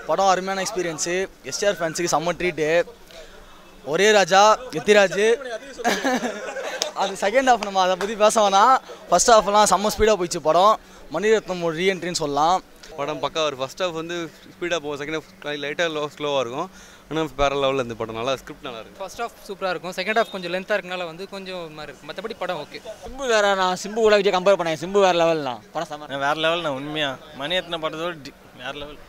படம் அருமையான experience STR ஃபேன்ஸுக்கு செம்ம ட்ரீட்டு ஒரே ராஜா எத்திராஜ் அது செகண்ட் ஹாஃப் நம்ம அதை பற்றி பேச வேணாம் ஃபர்ஸ்ட் ஹாஃப்லாம் செம்ம ஸ்பீடாக போயிடுச்சு படம் மணிரத்னம் ஒரு ரீஎன்ட்ரின்னு சொல்லலாம் படம் பக்கா ஒரு ஃபஸ்ட் ஹாஃப் வந்து ஸ்பீடாக போகும் செகண்ட் ஹாஃப் லைட்டாக லோ ஸ்லோவாக இருக்கும் ஆனால் வேறு லெவலில் இந்த படம் நல்லா ஸ்கிரிப்ட் நல்லா இருக்கும் ஃபர்ஸ்ட் ஹாஃப் சூப்பராக இருக்கும் செகண்ட் ஹாஃப் கொஞ்சம் லென்த்தாக இருக்கனால வந்து கொஞ்சம் ஒரு மாதிரி இருக்கும் மற்றபடி படம் ஓகே சிம்பு வேற நான் சிம்பு கூட விஜய் கம்பேர் பண்ணேன் சிம்பு வேற லெவல்னா படம் செம்ம வேற லெவல்ண்ணா உண்மையா மணியத்தின படத்தோட டி- வேற லெவல்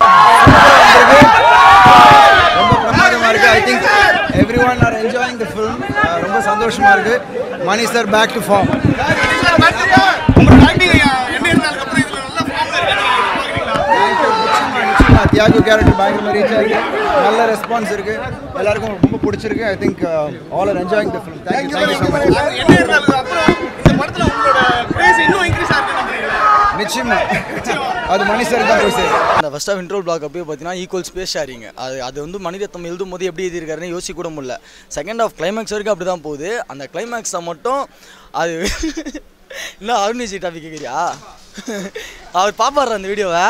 ரொம்ப பிரமாதமாக இருக்குது I think everyone are enjoying the film ரொம்ப சந்தோஷமாக இருக்குது Mani sir back to form Thiyagu character பயங்கரமாக ரீச் ஆகிருக்கு நல்ல ரெஸ்பான்ஸ் இருக்கு எல்லாருக்கும் ரொம்ப பிடிச்சிருக்கு I think all are enjoying the film thank you thank you so much நிச்சயமா அது மணி சார் தான் போய் சேரும் அந்த ஃபர்ஸ்ட் ஆஃப் இன்ட்ரோல் பிளாக் அப்பயே பார்த்தீங்கன்னா ஈக்குவல் ஸ்பேஸ் ஷேரிங் அது அது வந்து மணிரத்னம் எழுதும் போது எப்படி எழுதியிருக்காருன்னு யோசிக்க கூட முடியல செகண்ட் ஆஃப் கிளைமேக்ஸ் வரைக்கும் அப்படி தான் போகுது அந்த கிளைமேக்ஸை மட்டும் அது இல்லை அருண் விஜய் டாபிக் கேட்குறியா அவர் பாப்பாரு அந்த வீடியோவை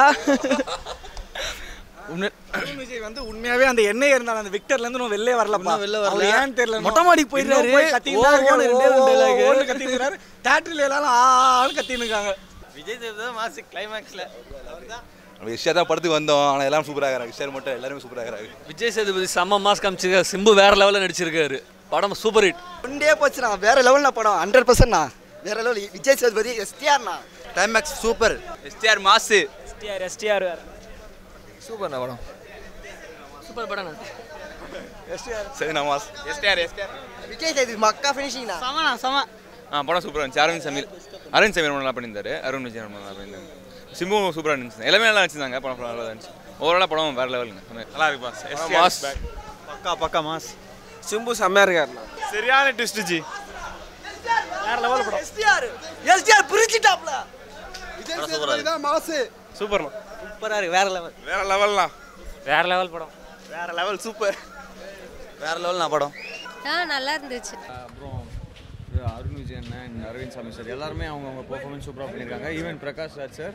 உண்மை விஜய் வந்து உண்மையாவே அந்த எண்ணெய் இருந்தாலும் அந்த விக்டர்ல இருந்து இன்னும் வெளிலே வரலப்பா இன்னும் வெளில வரல. அவர் ஏன் தெரியல மொட்டை மாடிக்கு போயிடுறாரு. ஓ, ஓன்னு ரெண்டே ரெண்டு dialogue. கத்திட்டு தேட்டர்ல எல்லாரும் ஆ ஆன்னு கத்தின்னு இருக்காங்க விஜய் சேது தான் மாசு கிளைமேக்ஸில் நம்ம விஷயம் தான் படத்துக்கு வந்தோம் ஆனால் எல்லாம் சூப்பராக இருக்கிறாங்க விஷயம் மட்டும் எல்லாருமே சூப்பராக இருக்கிறாங்க விஜய் சேதுபதி செம்ம மாஸ் காமிச்சிருக்காரு சிம்பு வேற லெவலில் நடிச்சிருக்காரு படம் சூப்பர் ஹிட் ஒன்றே போச்சுண்ணா வேற லெவல்னா படம் ஹண்ட்ரட் பர்சன்ட்ண்ணா வேற லெவல் விஜய் சேதுபதி எஸ்டிஆர்ண்ணா climax super STR mass STR STR வேற சூப்பர்ண்ணா படம் சூப்பர் படம் சரி நான் mass STR STR Vijay Sethupathi மக்கா ஃபினிஷிங்ண்ணா சமண்ணா சம ஆ படம் சூப்பராக இருந்துச்சு அரவிந்த் சமீர் அரவிந்த் சமீர் நல்லா பண்ணியிருந்தாரு அருண் விஜய் ரொம்ப நல்லா பண்ணியிருந்தாங்க சிம்புவும் சூப்பராக இருந்துச்சு எல்லாமே நல்லா நடிச்சிருந்தாங்க படம் நல்லா இருந்துச்சு ஓவராலாக படம் வேறு லெவலுங்க நல்லா இருக்கு மாஸ் பக்கா பக்கா மாஸ் சிம்பு செம்மையா இருக்காருண்ணா சரியான ட்விஸ்ட் ஜி வேற லெவல் படம் எஸ்டிஆர் எஸ்டிஆர் பிரிச்சுட்டாப்ல விஜய் சேதுபதி தான் மாசு சூப்பர்ண்ணா சூப்பரா இருக்கு வேற லெவல் வேற லெவல்ண்ணா வேற லெவல் படம் வேற லெவல் சூப்பர் வேற லெவல் நான் படம் ஆ நல்லா இருந்துச்சு அப்புறம் அருண் விஜய் அண்ணன் and அரவிந்த் சாமி சார் எல்லாருமே அவங்கவுங்க பெர்ஃபார்மன்ஸ் சூப்பராக பண்ணியிருக்காங்க even Prakash Raj sir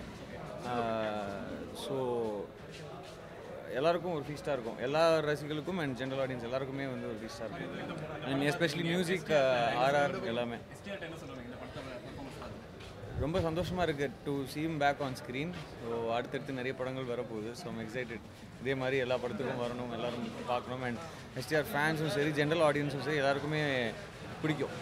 so எல்லாருக்கும் ஒரு ஃபீஸ்டாக இருக்கும் எல்லா ரசிகர்களுக்கும் அண்ட் ஜென்ரல் ஆடியன்ஸ் எல்லாருக்குமே வந்து ஒரு ஃபீஸ்டாக இருக்கும் அண்ட் எஸ்பெஷலி மியூசிக் ஆர்ஆர் எல்லாமே ரொம்ப சந்தோஷமாக இருக்குது to see him back on screen so அடுத்தடுத்து நிறைய படங்கள் வரப்போகுது ஸோ I'm எக்ஸைட்டட் இதே மாதிரி எல்லா படத்துக்கும் வரணும் எல்லாரும் பார்க்கணும் அண்ட் எஸ்டிஆர் ஃபேன்ஸும் சரி ஜென்ரல் ஆடியன்ஸும் சரி எல்லாருக்குமே பிடிக்கும்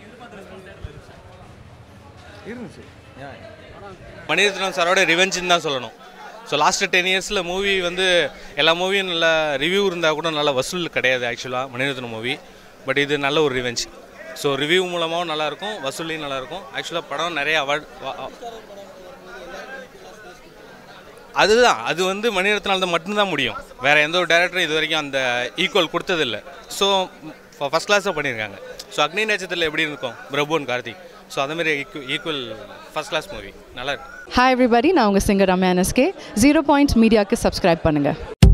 இருந்துச்சு Yeah. மணிரத்னம் சாரோட ரிவெஞ்சுன்னு தான் சொல்லணும் ஸோ லாஸ்ட் டென் இயர்ஸில் மூவி வந்து எல்லா மூவியும் நல்ல ரிவ்யூ இருந்தால் கூட நல்ல வசூல் கிடையாது ஆக்சுவலாக மணிரத்னம் மூவி பட் இது நல்ல ஒரு ரிவெஞ்ச் ஸோ ரிவ்யூ மூலமாகவும் நல்லாயிருக்கும் வசூல்லையும் நல்லாயிருக்கும் ஆக்சுவலாக படம் நிறைய அவார்ட் அதுதான் அது வந்து மணிரத்னால் தான் மட்டும்தான் முடியும் வேற எந்த ஒரு டேரக்டரும் இது வரைக்கும் அந்த ஈக்குவல் கொடுத்ததில்ல ஸோ ஃபஸ்ட் கிளாஸாக பண்ணியிருக்காங்க ஸோ அக்னி நட்சத்திரத்தில் எப்படி இருக்கும் பிரபுன் கார்த்திக் ஸோ அந்த மாதிரி ஈக்குவல் ஃபஸ்ட் கிளாஸ் மூவி நல்லா இருக்கு ஹாய் எவ்ரிபடி நான் உங்கள் singer Ramya NSK zero point மீடியாவுக்கு சப்ஸ்கிரைப் பண்ணுங்கள்